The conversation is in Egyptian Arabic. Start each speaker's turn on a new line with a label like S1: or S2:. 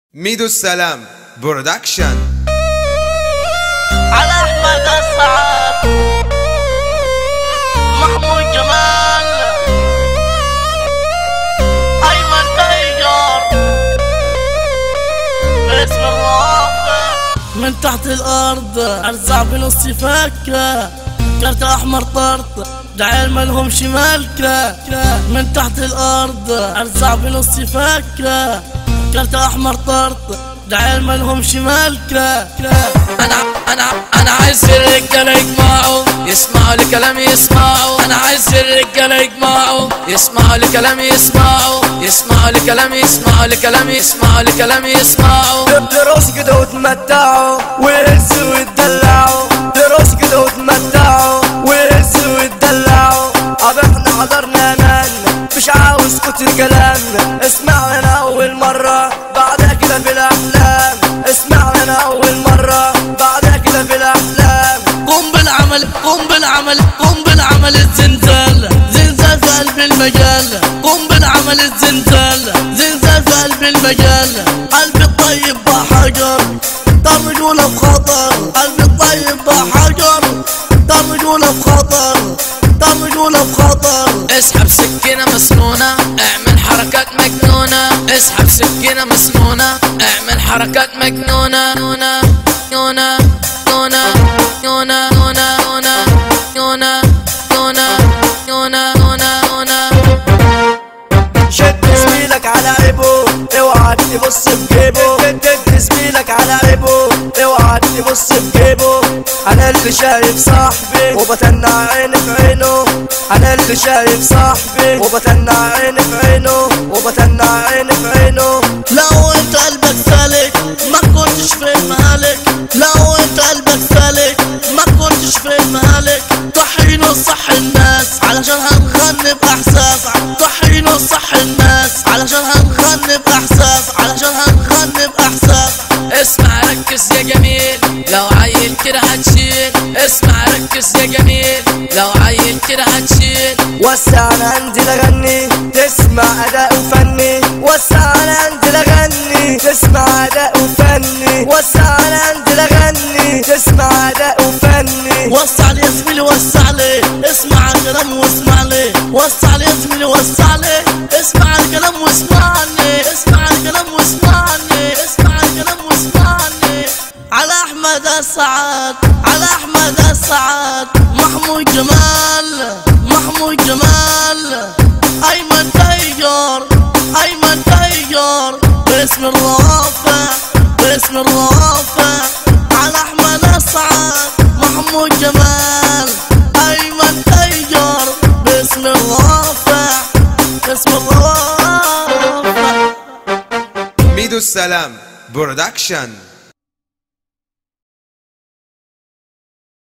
S1: ميدو السلام برودكشن
S2: على احمد السعد محمود جمال ايمن تيجر اسم الرافع من تحت الارض ارزع بنص فكه كرت احمر طرط دعيل مالهمش مالكة من تحت الارض ارزع بنص فكه كرت احمر طرط دعيل مالهمش مالكة
S3: انا انا انا عايز الرجاله يجمعوا يسمعوا لكلامي يسمعوا انا عايز الرجاله يجمعوا يسمعوا لكلامي يسمعوا يسمعوا لكلامي يسمعوا لكلامي يسمعوا لكلامي يسمعوا
S4: دروس كده وتمتعوا ويهزوا ويتدلعوا دروس كده وتمتعوا ويهزوا ويتدلعوا اب احنا حضرنا امان مش عاوز كتر كلام اسمع انا اول مرة بعدها كده في الاحلام اسمع انا اول مرة بعدها كده في الاحلام
S2: قم بالعمل قم بالعمل قم بالعمل الزنزال زنزال في قلب المجال قم بالعمل الزنزال زنزال في قلب المجال قلبي الطيب بحجر طر رجوله بخطر قلبي الطيب بحجر طر رجوله بخطر طر رجوله بخطر
S3: اسحب سكينة مسنونة اعمل حركات مجنونة اسحب سكينة مسنونة اعمل حركات مجنونة نونة نونة نونة نونة نونة نونة نونة نونة نونة نونة نونة
S4: شد زميلك على عيبه اوعى تبص بجيبه شد زميلك على عيبه اوعى تبص بجيبه انا اللي شايف صاحبي وبتنع عيني في عينه انا اللي شايف صاحبي وبتنع عيني في عينه وبتنع عيني في عينه
S2: لو انت قلبك سالك ما كنتش في مهالك لو انت قلبك سالك ما كنتش في مهالك طحين وصح الناس علشان هنغني باحساس طحين وصح الناس علشان هنغني باحساس علشان هنغني باحساس
S3: اسمع ركز يا جميل لو عيل كده هتشيل اسمع ركز يا جميل لو عيل كده هتشيل
S4: وسع انا عندي لغني تسمع اداء وفني وسع انا عندي لغني تسمع اداء وفني وسع انا عندي لغني تسمع اداء وفني
S2: وسع لي يا زميلي وسع لي اسمع الكلام واسمع لي وسع لي يا زميلي وسع لي اسمع الكلام واسمعني اسمع الكلام واسمعني اسمع الكلام واسمعني على احمد السعد على احمد السعد محمود جمال محمود جمال ايمن تيجر ايمن تيجر باسم الرافع باسم الرافع على احمد السعد محمود جمال ايمن تيجر باسم الرافع باسم الرافع
S1: ميدو السلام برودكشن